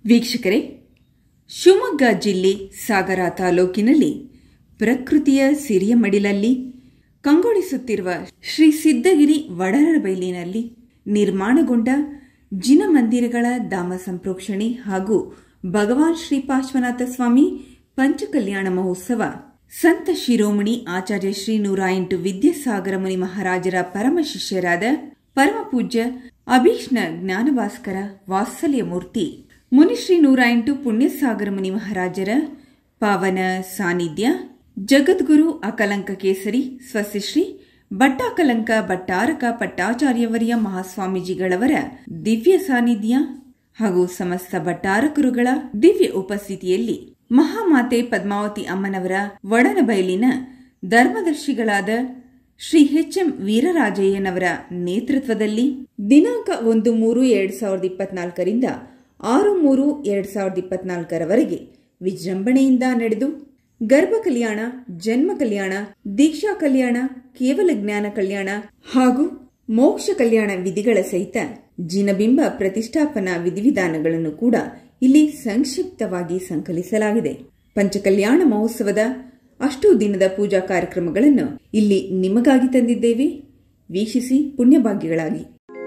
ವೀಕ್ಷಕರೇ ಶಿವಮೊಗ್ಗ ಜಿಲ್ಲೆ ಸಾಗರ ತಾಲೂಕಿನಲ್ಲಿ ಪ್ರಕೃತಿಯ ಸಿರಿಯ ಮಡಿಲಲ್ಲಿ ಕಂಗೊಳಿಸುತ್ತಿರುವ ಶ್ರೀ ಸಿದ್ದಗಿರಿ ವಡರಬೈಲಿನಲ್ಲಿ ನಿರ್ಮಾಣಗೊಂಡ ಜಿನ ಮಂದಿರಗಳ ಧಾಮ ಸಂಪ್ರೋಕ್ಷಣೆ ಹಾಗೂ ಭಗವಾನ್ ಶ್ರೀ ಪಾರ್ಶ್ವನಾಥ ಸ್ವಾಮಿ ಪಂಚಕಲ್ಯಾಣ ಮಹೋತ್ಸವ ಸಂತ ಶಿರೋಮಣಿ ಆಚಾರ್ಯ ಶ್ರೀ ನೂರ ಎಂಟು ವಿದ್ಯಾಸಾಗರ ಮುನಿ ಮಹಾರಾಜರ ಪರಮ ಶಿಷ್ಯರಾದ ಪರಮಪೂಜ್ಯ ಅಭೀಷ್ಣ ಜ್ಞಾನಭಾಸ್ಕರ ವಾತ್ಸಲ್ಯ ಮೂರ್ತಿ ಮುನಿಶ್ರೀ ನೂರ ಎಂಟು ಪುಣ್ಯಸಾಗರ ಮುನಿ ಮಹಾರಾಜರ ಪಾವನ ಸಾನ್ನಿಧ್ಯ ಜಗದ್ಗುರು ಅಕಲಂಕ ಕೇಸರಿ ಸ್ವಸ್ತಿಶ್ರೀ ಭಟ್ಟಾಕಲಂಕ ಭಟ್ಟಾರಕ ಪಟ್ಟಾಚಾರ್ಯವರ್ಯ ಮಹಾಸ್ವಾಮೀಜಿಗಳವರ ದಿವ್ಯ ಸಾನ್ನಿಧ್ಯ ಹಾಗೂ ಸಮಸ್ತ ಭಟ್ಟಾರಕರುಗಳ ದಿವ್ಯ ಉಪಸ್ಥಿತಿಯಲ್ಲಿ ಮಹಾಮಾತೆ ಪದ್ಮಾವತಿ ಅಮ್ಮನವರ ಒಡನಬಯಲಿನ ಧರ್ಮದರ್ಶಿಗಳಾದ ಶ್ರೀ ಎಚ್ ಎಂ ವೀರರಾಜಯ್ಯನವರ ನೇತೃತ್ವದಲ್ಲಿ ದಿನಾಂಕ ಒಂದು ಮೂರು ಎರಡ್ ಸಾವಿರದ ಇಪ್ಪತ್ನಾಲ್ಕರಿಂದ ಆರು ಮೂರು ಎರಡ್ ಸಾವಿರದ ಇಪ್ಪತ್ನಾಲ್ಕರವರೆಗೆ ವಿಜೃಂಭಣೆಯಿಂದ ನಡೆದು ಗರ್ಭ ಕಲ್ಯಾಣ ಜನ್ಮ ಕಲ್ಯಾಣ ದೀಕ್ಷಾ ಕಲ್ಯಾಣ ಕೇವಲ ಜ್ಞಾನ ಕಲ್ಯಾಣ ಹಾಗೂ ಮೋಕ್ಷ ಕಲ್ಯಾಣ ವಿಧಿಗಳ ಸಹಿತ ಜಿನಬಿಂಬ ಪ್ರತಿಷ್ಠಾಪನಾ ವಿಧಿವಿಧಾನಗಳನ್ನು ಕೂಡ ಇಲ್ಲಿ ಸಂಕ್ಷಿಪ್ತವಾಗಿ ಸಂಕಲಿಸಲಾಗಿದೆ ಪಂಚಕಲ್ಯಾಣ ಮಹೋತ್ಸವದ ಅಷ್ಟು ದಿನದ ಪೂಜಾ ಕಾರ್ಯಕ್ರಮಗಳನ್ನು ಇಲ್ಲಿ ನಿಮಗಾಗಿ ತಂದಿದ್ದೇವೆ ವೀಕ್ಷಿಸಿ ಪುಣ್ಯಭಾಗ್ಯಗಳಾಗಿ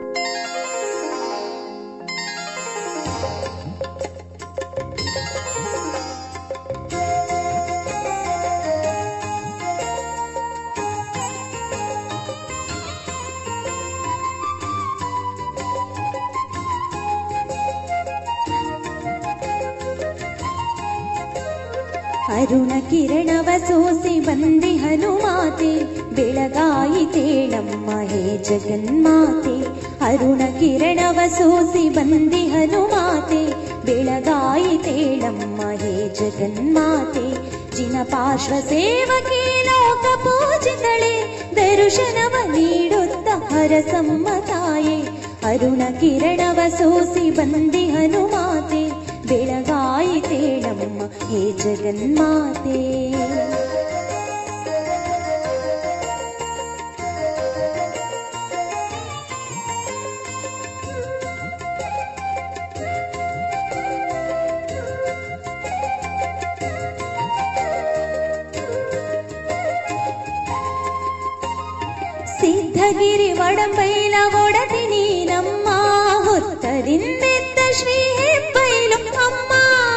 ಅರುಣ ಕಿರಣವ ಸೋಸಿ ಬಂದೆ ಹನುಮಾತೆ ಬೆಳಗಾಯಿತೇಳಮ್ಮ ಹೇ ಜಗನ್ಮಾತೆ ಅರುಣ ಕಿರಣವ ಸೋಸಿ ಬಂದೆ ಹನುಮಾತೆ ಬೆಳಗಾಯಿತೇಳಮ್ಮ ಹೇ ಜಗನ್ಮಾತೆ ಜಿನ ಪಾರ್ಶ್ವ ಸೇವಕಿ ಲೋಕ ಪೂಜಿತಳೆ ದರ್ಶನವ ನೀಡುತ್ತ ಹರಸಮ್ಮತಾಯೆ ಅರುಣ ಕಿರಣವ ಸೋಸಿ ಬಂದೆ ಹನುಮಾತೆ ಬೆಳಗಾಯಿತೇಳಮ್ಮ ಹೇ ಜಗನ್ಮಾತೆ ಸಿದ್ಧಗಿರಿ ಒಡಂಬೈಲ ಒಡತಿ ನೀನಮ್ಮ ಹೊತ್ತರಿಂದೆದ್ದ ಶ್ರೀ ಹೆಬ್ಬೈಲು ಅಮ್ಮ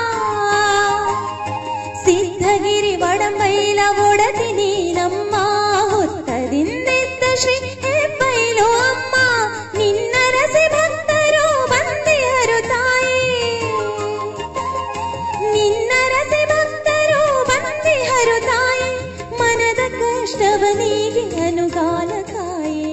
ಸಿದ್ಧಗಿರಿ ಒಡಂಬೈಲ ಒಡತಿ ನೀನಮ್ಮ ಹೊತ್ತರಿಂದೆದ್ದ ಶ್ರೀ ಹೆಬ್ಬೈಲು ಅಮ್ಮ ನಿನ್ನ ರಸಿ ಭಕ್ತರು ಬಂದಿಹರು ತಾಯಿ ನಿನ್ನ ರಸಿ ಭಕ್ತರು ಬಂದಿಹರು ತಾಯಿ ಮನದ ಕಷ್ಟವನಿಗೆ ಅನುಗಾಲ ಕಾಯೇ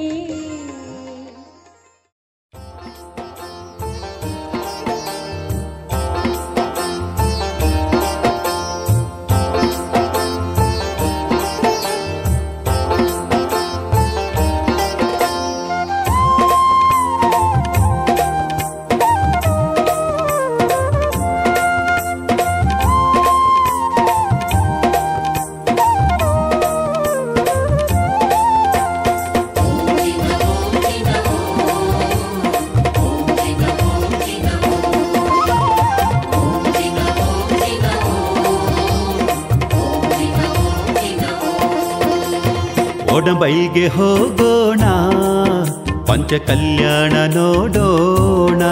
ಒಡಂಬೈಗೆ ಹೋಗೋಣ ಪಂಚಕಲ್ಯಾಣ ನೋಡೋಣ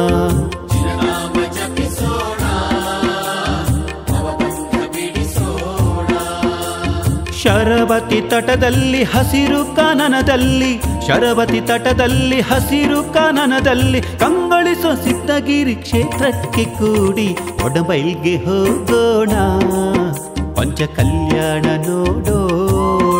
ಶರವತಿ ತಟದಲ್ಲಿ ಹಸಿರು ಕಾನನದಲ್ಲಿ ಶರವತಿ ತಟದಲ್ಲಿ ಹಸಿರು ಕಾನನದಲ್ಲಿ ಕಂಗಳಿಸೋ ಸಿದ್ಧಗಿರಿ ಕ್ಷೇತ್ರಕ್ಕೆ ಕೂಡಿ ಒಡಂಬೈಲ್ಗೆ ಹೋಗೋಣ ಪಂಚಕಲ್ಯಾಣ ನೋಡೋಣ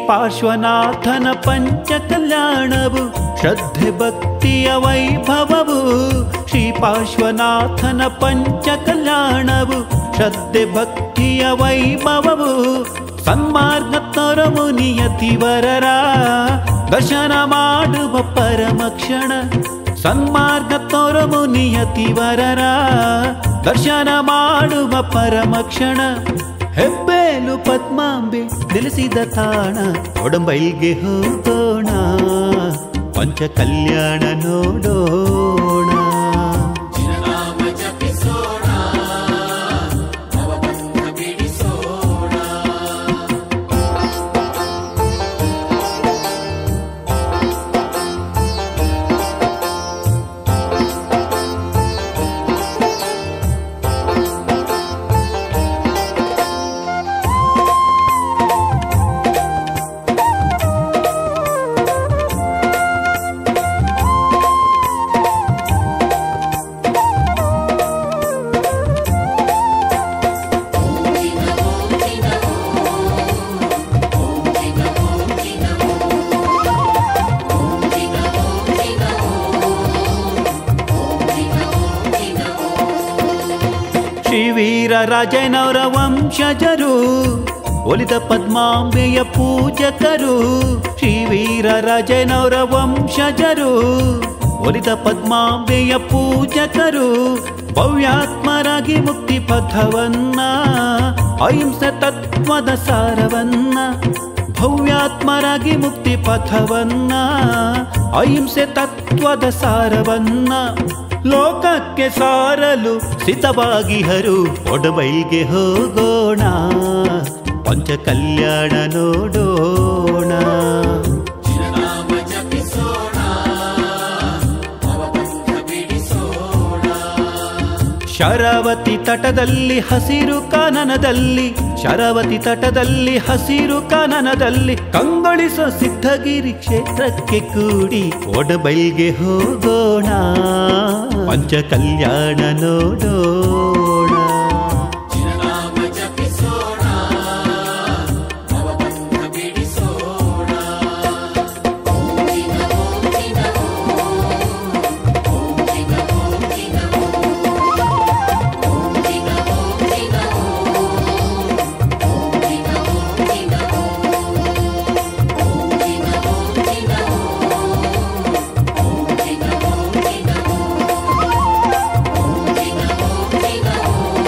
ಪಾರ್ಶ್ವನಾಥನ ಪಂಚ ಕಲ್ಯಾಣವು ಶ್ರದ್ಧೆ ಭಕ್ತಿಯ ವೈಭವವು ಶ್ರೀ ಪಾರ್ಶ್ವನಾಥನ ಪಂಚ ಕಲ್ಯಾಣವು ಶ್ರದ್ಧೆ ಭಕ್ತಿಯ ವೈಭವವು ಸನ್ಮಾರ್ಗ ತೊರವು ನಿಯತಿವರರ ದರ್ಶನ ಮಾಡುವ ಪರಮ ಕ್ಷಣ ಸನ್ಮಾರ್ಗ ತೊರವು ನಿಯತಿವರರ ದರ್ಶನ ಮಾಡುವ ಪರಮ ಕ್ಷಣ ಹೆಬ್ಬೇಲು ಪದ್ಮಾಂಬೆ ನೆಲೆಸಿದ ತಾಣ ಒಡಂಬೈಲ್ಗೆ ಹೋಗೋಣ ಪಂಚ ಕಲ್ಯಾಣ ನೋಡೋಣ ಶ್ರೀ ವೀರರಾಜನವರ ವಂಶಜರು ಒಲಿದ ಪದ್ಮಾಂಬೆಯ ಪೂಜಕರು ಶ್ರೀ ವೀರರಾಜನವರ ವಂಶಜರು ಒಲಿದ ಪದ್ಮಾಂಬೆಯ ಪೂಜಕರು ಭವ್ಯಾತ್ಮರಾಗಿ ಮುಕ್ತಿ ಪಥವನ್ನ ಅಹಿಂಸೆ ತತ್ವದ ಸಾರವನ್ನ ಭವ್ಯಾತ್ಮರಾಗಿ ಮುಕ್ತಿ ಪಥವನ್ನ ಅಹಿಂಸೆ ತತ್ವದ ಸಾರವನ್ನ ಲೋಕಕ್ಕೆ ಸಾರಲು ಸಿದ್ಧವಾಗಿಹರು ಒಡಬೈಲ್ಗೆ ಹೋಗೋಣ ಪಂಚ ಕಲ್ಯಾಣ ನೋಡೋಣ ಶರಾವತಿ ತಟದಲ್ಲಿ ಹಸಿರು ಕಾನನದಲ್ಲಿ ಶರಾವತಿ ತಟದಲ್ಲಿ ಹಸಿರು ಕಾನನದಲ್ಲಿ ಕಂಗೊಳಿಸೋ ಸಿದ್ಧಗಿರಿ ಕ್ಷೇತ್ರಕ್ಕೆ ಕೂಡಿ ಒಡಬೈಲ್ಗೆ ಹೋಗೋಣ ಪಂಚ ಕಲ್ಯಾಣ ನೋಡೋಣ ಓಂ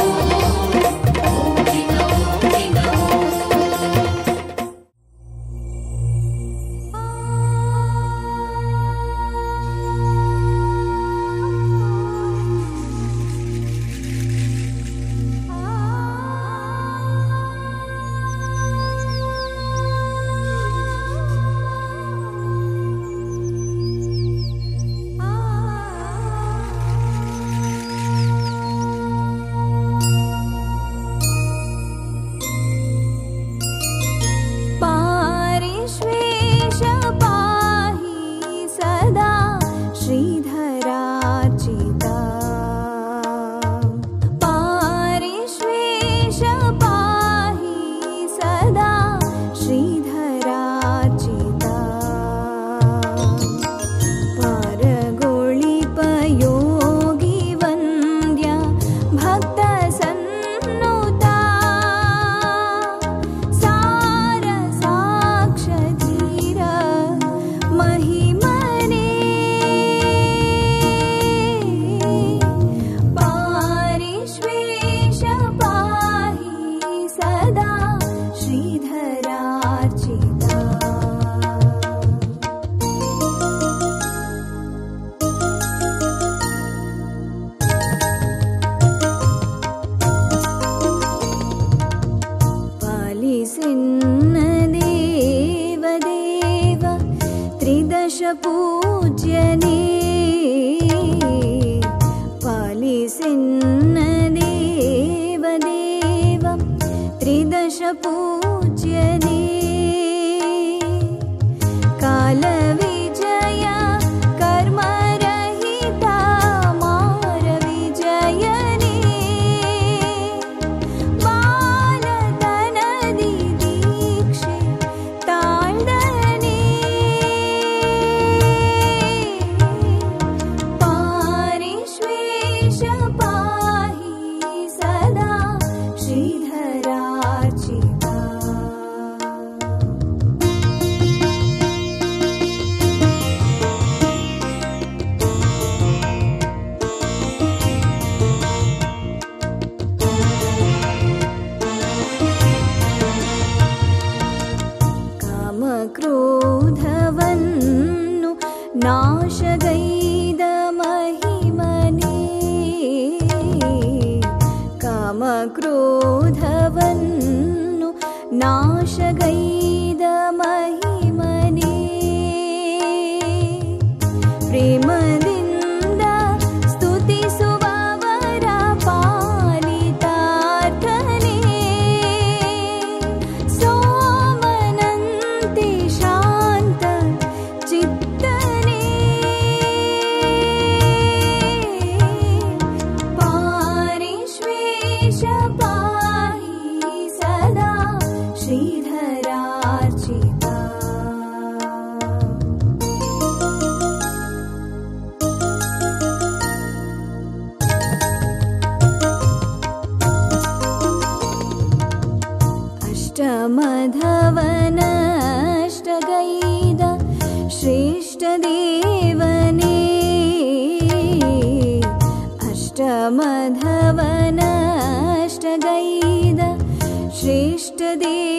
ನಾಶಗೈದ ಮಹಿಮನೇ ಪ್ರೇಮದಿಂದ ಸ್ತುತಿಸುವವರ ಪಾಲಿತಾರ್ಥನೇ ಸೋಮನಂತೆ ಶಾಂತ ಚಿತ್ತನೇ ಪಾರಿಶ್ವೇಷ ಪಾಹಿ ಸದಾ ಶ್ರೀಧರಾರ್ಚಿತ अष्टमधवनष्टगैद श्रेष्ठदेवने अष्टमधवनष्टगैद श्रेष्ठदेव